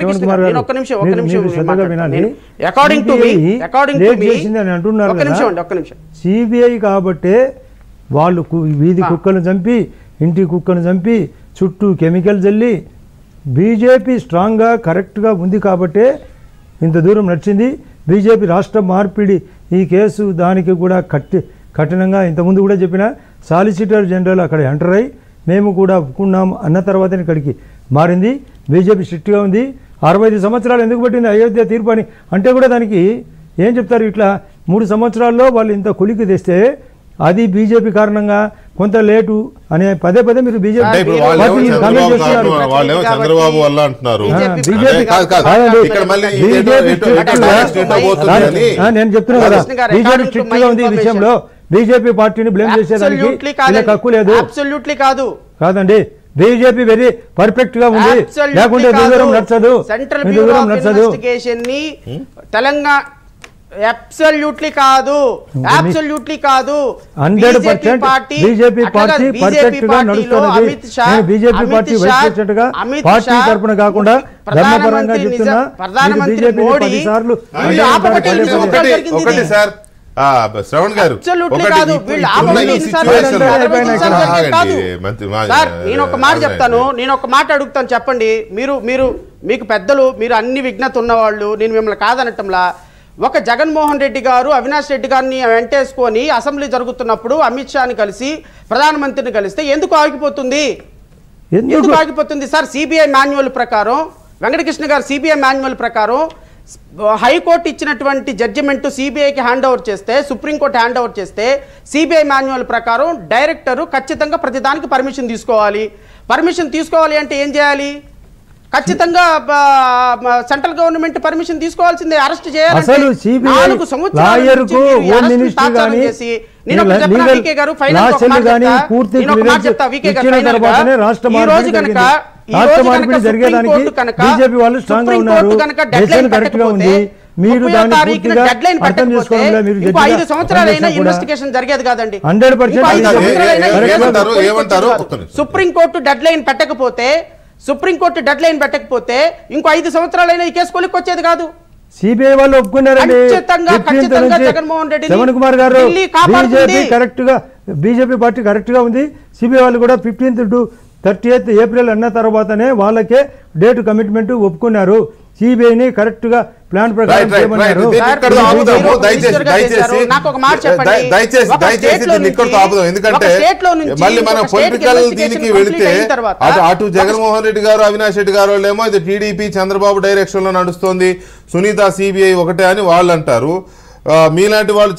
శ్రవణ్ కృష్ణ కుమార్ గారు, గారు నేను ఒక్క నిమిషం ఒక్క మీరు- నిమిషం మీరు శ్రద్ధగా మాట్లాడతాను. వినాలి. నేను అకార్డింగ్ టు మీ CBI అకార్డింగ్ టు రేప్ మీ చేసింది అని అంటున్నారు ఒక్క నిమిషం కదా. అండి ఒక్క నిమిషం సిబిఐ కాబట్టే వాళ్ళు కు- వీధి కుక్కలను చంపి ఇంటి కుక్కను చంపి చుట్టూ కెమికల్ జల్లి బీజేపీ స్ట్రాంగ్గా కరెక్ట్గా ఉంది కాబట్టే ఇంత దూరం నడిచింది బీజేపీ రాష్ట్ర మార్పిడి ఈ కేసు దానికి కూడా కట్టి కఠినంగా ఇంతకుముందు కూడా చెప్పిన సాలిసిటర్ జనరల్ అక్కడ ఎంటర్ అయ్యి మేము కూడా ఒప్పుకున్నాం అన్న తర్వాతనే ఇక్కడికి మారింది బీజేపీ స్ట్రిక్ట్గా ఉంది అరవై ఐదు సంవత్సరాలు ఎందుకు పట్టింది అయోధ్య తీర్పు అని అంటే కూడా దానికి ఏం చెప్తారు ఇట్లా మూడు సంవత్సరాల్లో వాళ్ళు ఇంత కొలికి తెస్తే అది బీజేపీ కారణంగా కొంత లేటు అనే పదే పదే మీరు బీజేపీ అంటే ఇప్పుడు వాళ్ళేమో పార్టీ చంద్రబాబు కామెంట్ చేస్తున్నారు. కారణం, వాళ్ళేమో చంద్రబాబు వల్ల అంటున్నారు BJP ఆ, అంటే BJP కాదు, కాదు. కాదండి. ఇక్కడ మళ్ళీ BJP ఎటో- ఎటో- ఎటో స్ట్రిక్ట్గా- డైరెక్ట్ ఎటో పోతుంది అని ఆ, నేను చెప్తున్నా కదా Krishna garu, BJP according to strict my గా ఉంది ఈ information. విషయంలో బీజేపీ పార్టీని బ్లేమ్ చేసేదానికి అబ్సల్యూట్లీ వీళ్ళకి హక్కు లేదు అబ్సల్యూట్లీ కాదు కాదండి బీజేపీ వెరీ పర్ఫెక్ట్ గా ఉంది Absolutely లేకుంటే కాదు. దూరం నచ్చదు సెంట్రల్ మీ బ్యూరో దూరం ఆఫ్ నచ్చదు ఇన్వెస్టిగేషన్ ని తెలంగాణ అబ్సల్యూట్లీ కాదు అబ్సల్యూట్లీ కాదు 100% పార్టీ బీజేపీ అట్లా కాదు, పార్టీ BJP పర్ఫెక్ట్ గా పార్టీలో నడుస్తున్నది అమిత్ షా నేను BJP Amit party Shah- vice president గా అమిత్ పార్టీ షా తరపున కాకుండా ప్రధానమంత్రి ధర్మపరంగా నిజ- చెప్తున్నా ప్రధానమంత్రి బీజేపీ మోడీ పది సార్లు వీళ్ళు ఆపబట్టి ఎన్ని సంవత్సరాలు ఒకటి జరిగింది ఒకటి ఇది? సార్ ఆ, శ్రవణ్ గారు Absolutely ఒకటి కాదు. ఇప్పుడు వీళ్ళు ఇప్పుడున్న ఆపబట్టి ఈ ఎన్ని సార్లు situation లో- జరిగింది? అరవై ఐదు ఇక్కడ సార్లు జరిగింది కాదు. ఆగండి, మంత్రి మా- సార్ నేను ఒక మాట ఆగండి. చెప్తాను నేను ఒక మాట అడుగుతాను చెప్పండి మీరు మీరు మీకు పెద్దలు మీరు అన్ని విజ్ఞత ఉన్నవాళ్ళు నేను మిమ్మల్ని కాదనటంలా ఒక జగన్మోహన్ రెడ్డి గారు అవినాష్ రెడ్డి గారిని వెంటేసుకొని అసెంబ్లీ జరుగుతున్నప్పుడు అమిత్ షాని కలిసి ప్రధానమంత్రిని కలిస్తే ఎందుకు ఆగిపోతుంది ఎందుకు ఎందుకు ఆగిపోతుంది సార్ సిబిఐ మాన్యువల్ ప్రకారం వెంకటకృష్ణ గారు సిబిఐ మాన్యువల్ ప్రకారం స్- హైకోర్టు ఇచ్చినటువంటి జడ్జిమెంట్ సిబిఐకి హ్యాండ్ ఓవర్ చేస్తే సుప్రీంకోర్టు హ్యాండ్ ఓవర్ చేస్తే సిబిఐ మాన్యువల్ ప్రకారం డైరెక్టరు ఖచ్చితంగా ప్రతిదానికి పర్మిషన్ తీసుకోవాలి పర్మిషన్ తీసుకోవాలి అంటే ఏం చేయాలి ఖచ్చితంగా సెంట్రల్ గవర్నమెంట్ పర్మిషన్ తీసుకోవాల్సిందే అరెస్ట్ అసలు CBI లాయర్కు హోమ్ మినిస్టర్ గాని లీగల్ లాసెల్ గాని పూర్తి క్లియరెన్స్ ఇచ్చిన తర్వాతనే రాష్ట్ర మార్పిడి జరిగింది రాష్ట్ర మార్పిడి జరిగేదానికి బీజేపీ వాళ్ళు స్ట్రాంగ్ గా ఉన్నారు డెసిషన్ కరెక్ట్ గా ఉంది మీరు దాన్ని పూర్తిగా అర్థం చేసుకోవడంలో మీరు ఇంకో ఐదు సంవత్సరాలైనా ఇన్వెస్టిగేషన్ జరిగేది కాదండి 100% ఇంకో ఐదు కాదు. ఏ- సంవత్సరాలైనా ఏ- ఇన్వెస్టిగేషన్ ఏమంటారు? జరిగేది ఏమంటారు? కాదు. ఒక్క నిమిషం. సుప్రీంకోర్టు డెడ్ లైన్ పెట్టకపోతే సుప్రీంకోర్టు డెడ్ లైన్ పెట్టకపోతే ఇంకో ఐదు సంవత్సరాలైనా ఈ కేసు కొలిక్కి వచ్చేది కాదు సిబిఐ వాళ్ళు ఒప్పుకున్నారండి ఖచ్చితంగా, 15th ఖచ్చితంగా నుంచి జగన్మోహన్ రెడ్డిని శ్రవణ్ కుమార్ గారు ఢిల్లీ కాపాడుతుంది. బీజేపీ కరెక్ట్ గా బీజేపీ పార్టీ కరెక్ట్ గా ఉంది సిబిఐ వాళ్ళు కూడా fifteenth to thirty eighth April అన్న తర్వాతనే వాళ్ళకే డేట్ కమిట్మెంట్ ఒప్పుకున్నారు సిబిఐని కరెక్ట్ గా ప్లాన్ రైట్ ప్రకారం రైట్ రైట్ చేయమన్నారు దీన్ని సార్, ఇక్కడితో మీరు ఆపుదాము మీరు దయచేసి మినిస్టర్గా దయచేసి చేశారు. నాకు ఒక మాట చెప్పండి. దయ- దయచేసి ఒక దయచేసి స్టేట్లో దీన్ని ఇక్కడితో నుంచి- ఆపుదాం ఎందుకంటే ఒక స్టేట్లో నుంచి మళ్ళీ మన ఇంకొక స్టేట్కి పొలిటికల్ investigation దీనికి complete వెళితే అయిన తర్వాత అటు అటు జగన్మోహన్ రెడ్డి గారు అవినాష్ రెడ్డి గారు వాళ్ళేమో ఇది టీడీపీ చంద్రబాబు డైరెక్షన్ లో నడుస్తోంది సునీత సిబిఐ ఒకటే అని వాళ్ళు అంటారు ఆ, మీలాంటి వాళ్ళు